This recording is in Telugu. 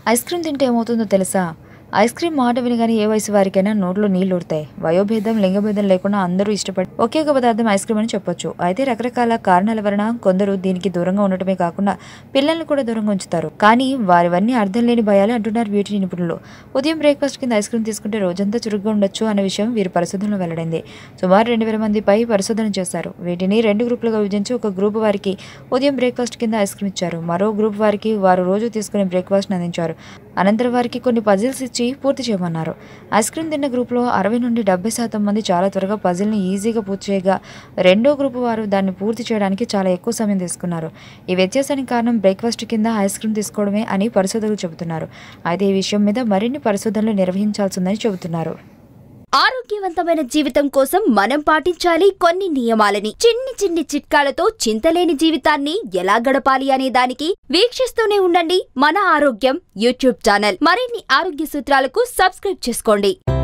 ఐస్ క్రీమ్ తింటే ఏమవుతుందో తెలుసా ఐస్ క్రీమ్ మాట వినగానే ఏ వయసు వారికైనా నోట్లో నీళ్లు ఊరుతాయి వయోభేదం లింగభేదం లేకుండా అందరూ ఇష్టపడి ఒకే ఒక పదార్థం ఐస్ క్రీమ్ అని చెప్పొచ్చు అయితే రకరకాల కారణాల వలన కొందరు దీనికి దూరంగా ఉండటమే కాకుండా పిల్లల్ని కూడా దూరంగా ఉంచుతారు కానీ వారివన్నీ అర్థం లేని భయాలు అంటున్నారు బ్యూటీ నిపుణులు ఉదయం బ్రేక్ఫాస్ట్ కింద ఐస్ క్రీమ్ తీసుకుంటే రోజంతా చురుగ్గా ఉండొచ్చు అనే విషయం వీరి పరిశోధనలో వెల్లడైంది సుమారు రెండు వేల మందిపై పరిశోధన చేశారు వీటిని రెండు గ్రూపులుగా విభజించి ఒక గ్రూప్ వారికి ఉదయం బ్రేక్ఫాస్ట్ కింద ఐస్ క్రీమ్ ఇచ్చారు మరో గ్రూప్ వారికి వారు రోజు తీసుకునే బ్రేక్ఫాస్ట్ అందించారు అనంతరం వారికి కొన్ని పజిల్స్ ఇచ్చి పూర్తి చేయమన్నారు ఐస్ క్రీమ్ తిన్న గ్రూప్లో అరవై నుండి డెబ్బై శాతం మంది చాలా త్వరగా పజిల్ని ఈజీగా పూర్తి చేయగా రెండో గ్రూప్ వారు దాన్ని పూర్తి చేయడానికి చాలా ఎక్కువ సమయం తీసుకున్నారు ఈ వ్యత్యాసానికి కారణం బ్రేక్ఫాస్ట్ కింద ఐస్ క్రీమ్ తీసుకోవడమే అని పరిశోధకులు చెబుతున్నారు అయితే ఈ విషయం మీద మరిన్ని పరిశోధనలు నిర్వహించాల్సిందని చెబుతున్నారు ఆరోగ్యవంతమైన జీవితం కోసం మనం పాటించాలి కొన్ని నియమాలని చిన్ని చిన్ని చిట్కాలతో చింతలేని జీవితాన్ని ఎలా గడపాలి అనే దానికి వీక్షిస్తూనే ఉండండి మన ఆరోగ్యం యూట్యూబ్ ఛానల్ మరిన్ని ఆరోగ్య సూత్రాలకు సబ్స్క్రైబ్ చేసుకోండి